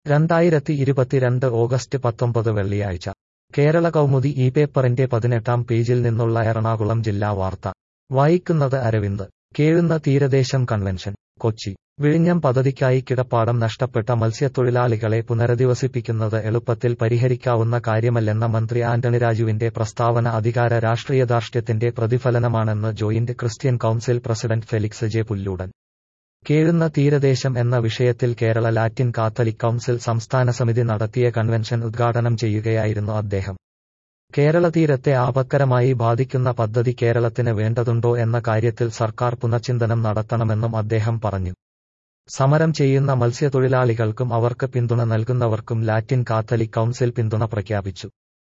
രണ്ടായിരത്തി ഇരുപത്തിരണ്ട് ഓഗസ്റ്റ് പത്തൊമ്പത് വെള്ളിയാഴ്ച കേരള കൗമുദി ഈ പേപ്പറിന്റെ പതിനെട്ടാം പേജിൽ നിന്നുള്ള എറണാകുളം ജില്ലാ വാർത്ത വായിക്കുന്നത് അരവിന്ദ് കേഴുന്ന തീരദേശം കൺവെൻഷൻ കൊച്ചി വിഴിഞ്ഞം പദ്ധതിക്കായി കിടപ്പാടം നഷ്ടപ്പെട്ട മത്സ്യത്തൊഴിലാളികളെ പുനരധിവസിപ്പിക്കുന്നത് എളുപ്പത്തിൽ പരിഹരിക്കാവുന്ന കാര്യമല്ലെന്ന മന്ത്രി ആന്റണി രാജുവിന്റെ പ്രസ്താവന അധികാര രാഷ്ട്രീയധാർഷ്ട്യത്തിന്റെ പ്രതിഫലനമാണെന്ന് joint Christian council president Felix J Pulludan കേഴുന്ന തീരദേശം എന്ന വിഷയത്തിൽ കേരള ലാറ്റിൻ കാത്തലിക് കൗൺസിൽ സംസ്ഥാന സമിതി നടത്തിയ കൺവെൻഷൻ ഉദ്ഘാടനം ചെയ്യുകയായിരുന്നു അദ്ദേഹം കേരള തീരത്തെ ആപത്കരമായി ബാധിക്കുന്ന പദ്ധതി കേരളത്തിന് വേണ്ടതുണ്ടോ എന്ന കാര്യത്തിൽ സർക്കാർ പുനർചിന്തനം നടത്തണമെന്നും അദ്ദേഹം പറഞ്ഞു സമരം ചെയ്യുന്ന മത്സ്യത്തൊഴിലാളികൾക്കും അവർക്ക് പിന്തുണ നൽകുന്നവർക്കും ലാറ്റിൻ കാത്തലിക് കൗൺസിൽ പിന്തുണ പ്രഖ്യാപിച്ചു